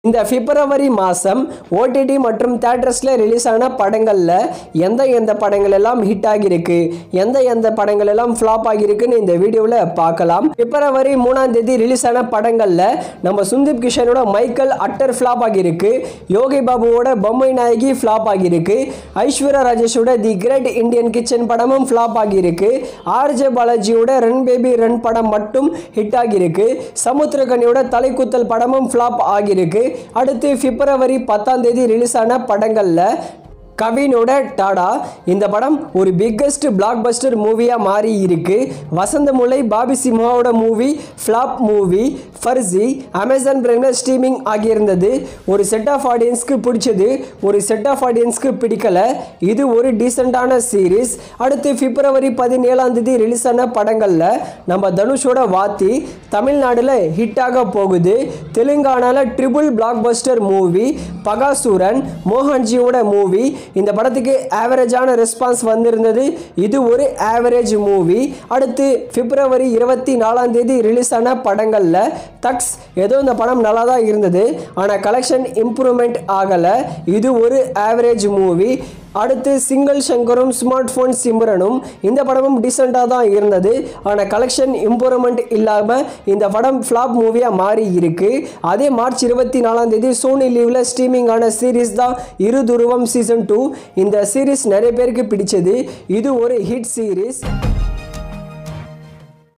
இந்த பிப்ரவரி மாதம் ஓடிடி மற்றும் தேட்டர்ஸில் ரிலீஸ் ஆன படங்களில் எந்த எந்த படங்கள் எல்லாம் ஹிட் ஆகியிருக்கு எந்த எந்த படங்கள் எல்லாம் ஃப்ளாப் ஆகியிருக்குன்னு இந்த வீடியோவில் பார்க்கலாம் பிப்ரவரி மூணாம் தேதி ரிலீஸ் ஆன படங்களில் நம்ம சுந்தீப் கிஷனோட மைக்கேல் அட்டர் ஃப்ளாப் ஆகியிருக்கு யோகி பாபுவோட பொம்மை நாயகி ஃப்ளாப் ஆகியிருக்கு ஐஸ்வர்யா ராஜேஷோட தி கிரேட் இந்தியன் கிச்சன் படமும் ஃப்ளாப் ஆகியிருக்கு ஆர்ஜே பாலாஜியோட ரன் பேபி ரன் படம் மட்டும் ஹிட் ஆகியிருக்கு சமுத்திரகனியோட தலைக்குத்தல் படமும் ஃப்ளாப் ஆகியிருக்கு அடுத்து பிப்ரவரி பத்தாம் தேதி ரிலீஸ் ஆன படங்களில் கவினோட டாடா இந்த படம் ஒரு பிக்கஸ்ட் பிளாக் பஸ்டர் மூவியாக மாறி இருக்கு வசந்த முல்லை பாபி சிம்ஹாவோட movie flop movie Farzi Amazon பிரைமில் ஸ்ட்ரீமிங் ஆகியிருந்தது ஒரு செட் ஆஃப் ஆடியன்ஸ்க்கு பிடிச்சது ஒரு செட் ஆஃப் ஆடியன்ஸ்க்கு பிடிக்கல இது ஒரு டீசெண்டான சீரீஸ் அடுத்து பிப்ரவரி பதினேழாம் தேதி ரிலீஸ் ஆன படங்களில் நம்ம தனுஷோட வாத்தி தமிழ்நாட்டில் ஹிட் ஆக போகுது தெலுங்கானாவில் triple blockbuster movie Bakasuran மோகன்ஜியோட மூவி இந்த படத்துக்கு ஆவரேஜான ரெஸ்பான்ஸ் வந்திருந்தது இது ஒரு ஆவரேஜ் மூவி அடுத்து பிப்ரவரி இருபத்தி நாலாம் தேதி ரிலீஸ் ஆன படங்களில் தக்ஸ் ஏதோ இந்த படம் நல்லா தான் இருந்தது ஆனால் கலெக்ஷன் இம்ப்ரூவ்மெண்ட் ஆகலை இது ஒரு ஆவரேஜ் மூவி அடுத்து சிங்கிள் சங்கரும் ஸ்மார்ட் ஃபோன் சிம்ரனும் இந்த படமும் டீசெண்டாக தான் இருந்தது ஆனால் கலெக்ஷன் இம்ப்ரூவ்மெண்ட் இல்லாமல் இந்த படம் ஃப்ளாப் மூவியாக மாறி இருக்கு அதே மார்ச் இருபத்தி நாலாம் தேதி சோனி லீவில் ஸ்ட்ரீமிங் ஆன சீரீஸ் தான் இரு துருவம் சீசன் டூ இந்த சீரீஸ் நிறைய பேருக்கு பிடிச்சது இது ஒரு ஹிட் சீரீஸ்